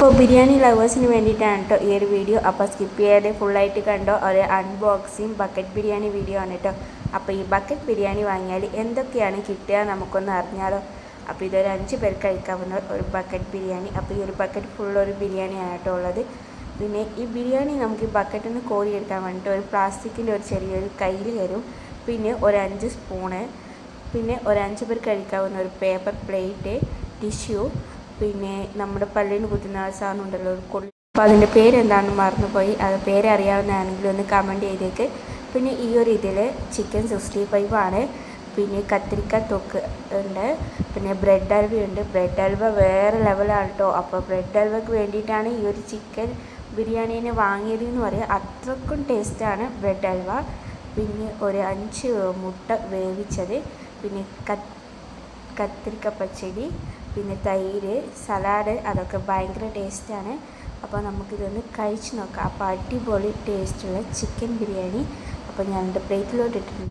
അപ്പോൾ ബിരിയാണി ലവേഴ്സിന് വേണ്ടിയിട്ടാണ് കേട്ടോ ഈ ഒരു വീഡിയോ അപ്പോൾ സ്കിപ്പ് ചെയ്യാതെ ഫുള്ളായിട്ട് കണ്ടോ ഒരു അൺബോക്സിങ് ബക്കറ്റ് ബിരിയാണി വീഡിയോ ആണ് കേട്ടോ അപ്പോൾ ഈ ബക്കറ്റ് ബിരിയാണി വാങ്ങിയാൽ എന്തൊക്കെയാണ് കിട്ടുക നമുക്കൊന്ന് അറിഞ്ഞാലോ അപ്പോൾ ഇതൊരു അഞ്ച് പേർ കഴിക്കാവുന്ന ഒരു ബക്കറ്റ് ബിരിയാണി അപ്പോൾ ഈ ഒരു ബക്കറ്റ് ഫുൾ ഒരു ബിരിയാണിയാണ് കേട്ടോ ഉള്ളത് പിന്നെ ഈ ബിരിയാണി നമുക്ക് ഈ ബക്കറ്റിൽ നിന്ന് കോരിയെടുക്കാൻ വേണ്ടിയിട്ട് ഒരു പ്ലാസ്റ്റിക്കിൻ്റെ ഒരു ചെറിയൊരു കയ്യിൽ തരും പിന്നെ ഒരു അഞ്ച് സ്പൂണ് പിന്നെ ഒരു അഞ്ച് പേർ കഴിക്കാവുന്ന ഒരു പേപ്പർ പ്ലേറ്റ് ടിഷ്യൂ പിന്നെ നമ്മുടെ പല്ലിന് കുത്തുന്ന ആ സാധനം ഉണ്ടല്ലോ ഒരു കൊള്ളി അപ്പോൾ അതിൻ്റെ പേരെന്താണെന്ന് മറന്നുപോയി അത് പേരറിയാവുന്നതാണെങ്കിൽ ഒന്ന് കമൻറ്റ് ചെയ്തേക്ക് പിന്നെ ഈ ഒരു ഇതിൽ ചിക്കൻ സിക്സ്റ്റി ഫൈവ് ആണ് പിന്നെ കത്തിരിക്ക തൊക്ക് ഉണ്ട് പിന്നെ ബ്രെഡ് ഹൽവ ഉണ്ട് ബ്രെഡ് ഹൽവ വേറെ ലെവലാണ് കേട്ടോ അപ്പോൾ ബ്രെഡ് ഹൽവയ്ക്ക് വേണ്ടിയിട്ടാണ് ഈ ഒരു ചിക്കൻ ബിരിയാണീനെ വാങ്ങിയത് എന്ന് പറയാം അത്രക്കും ടേസ്റ്റാണ് ബ്രെഡ് ഹൽവ പിന്നെ ഒരു അഞ്ച് മുട്ട വേവിച്ചത് പിന്നെ കത്ത് കത്തിരിക്ക പച്ചടി പിന്നെ തൈര് സലാഡ് അതൊക്കെ ഭയങ്കര ടേസ്റ്റാണ് അപ്പോൾ നമുക്കിതൊന്ന് കഴിച്ച് നോക്കാം അപ്പോൾ അടിപൊളി ടേസ്റ്റുള്ള ചിക്കൻ ബിരിയാണി അപ്പോൾ ഞാൻ എൻ്റെ പ്ലേറ്റിലോട്ട് ഇട്ടിട്ടുണ്ട്